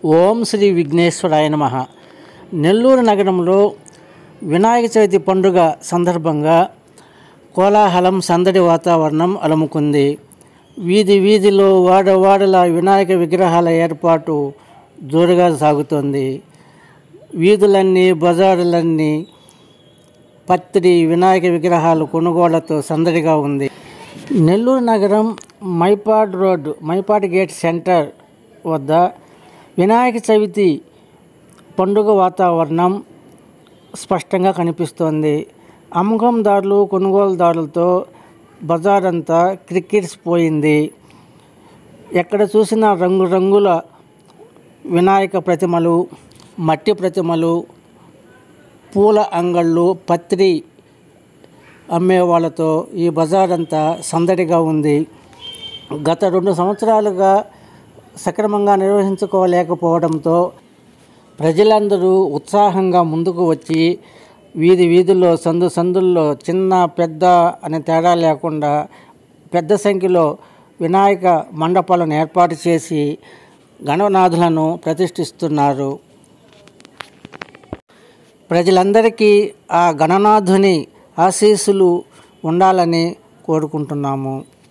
ఓం శ్రీ విఘ్నేశ్వరాయ నమ నెల్లూరు నగరంలో వినాయక చవితి పండుగ సందర్భంగా కోలాహలం సందడి వాతావరణం అలముకుంది వీధి వీధిలో వాడవాడల వినాయక విగ్రహాల ఏర్పాటు జోరుగా సాగుతోంది వీధులన్నీ బజారులన్నీ పత్రి వినాయక విగ్రహాలు కొనుగోళ్లతో సందడిగా ఉంది నెల్లూరు నగరం Mypadu road Mypadu gate centre వద్ద వినాయక చవితి పండుగ వాతావరణం స్పష్టంగా కనిపిస్తోంది అమ్మకందారులు కొనుగోలుదారులతో బజార్ అంతా క్రిక్కిరిసిపోయింది ఎక్కడ చూసినా రంగురంగుల వినాయక ప్రతిమలు మట్టి ప్రతిమలు పూల అంగళ్ళు పత్రి అమ్మే వాళ్ళతో ఈ బజార్ అంతా సందడిగా ఉంది గత రెండు సంవత్సరాలుగా సక్రమంగా నిర్వహించుకోలేకపోవడంతో ప్రజలందరూ ఉత్సాహంగా ముందుకు వచ్చి వీధి వీధుల్లో సందు సందుల్లో చిన్న పెద్ద అనే తేడా లేకుండా పెద్ద సంఖ్యలో వినాయక మండపాలను ఏర్పాటు చేసి గణనాథులను ప్రతిష్ఠిస్తున్నారు ప్రజలందరికీ ఆ గణనాథుని ఆశీస్సులు ఉండాలని కోరుకుంటున్నాము